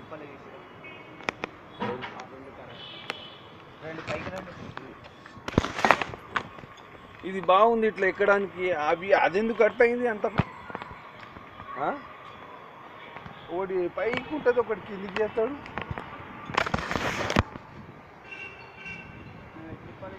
క్లిప్పలు వేసారు రెండు కరెక్ట్ రెండు పైకి రండి ఇది బాగుంది ఇట్లా ఎక్కడానికి అవి అదెందుకు కట్ అయింది అంత ఆ? ఒకటి పైకి ఉంటుంది ఒకటి కిందికి చేస్తాడు క్లిప్పలు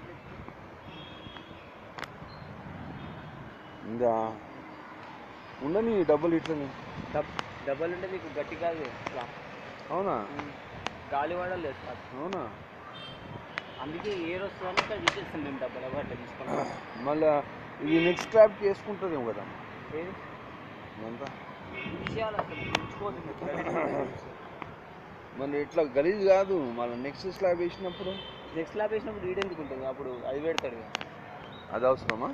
ఇంకా ఉండని డబ్బులు ఇట్లని డబ్ డబ్బల్ ఉంటే మీకు గట్టి కాదు ఇట్లా అవునా గాలి వాడలేదు సార్ అవునా అందుకే ఏర్ వస్తుందని ఇక్కడ తీసేస్తాం మేము డబ్బులు ఎవరు అట్లా తీసుకున్నాం మళ్ళా ఇది నెక్స్ట్ ట్రాప్కి వేసుకుంటుందేమో కదా ఏది ఇదంతా తీసేయాలి అసలు ఉంచుకోవద్దు మళ్ళీ ఇట్లా గలీజ్ కాదు మళ్ళీ నెక్స్ట్ స్లాబ్ వేసినప్పుడు నెక్స్ట్ ల్యాబ్ వేసినప్పుడు ఈడ ఎందుకు ఉంటుంది అప్పుడు అది పెడతాడు ఇక. అది అవసరమా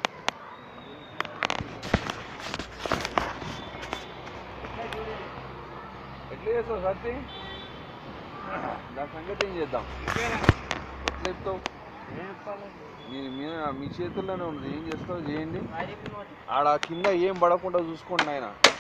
ఎట్లా చేస్తావు సత్తి దాని సంగతి ఏం చేద్దాం ఎట్లా చెప్తావు ఏం చెప్పాలి? మీ మీ మీ చేతుల్లోనే ఉంది ఏం చేస్తావు చేయండి ఆయన చెప్పిన మాట. ఆడ కింద ఏం పడకుండా చూసుకోండి ఆయన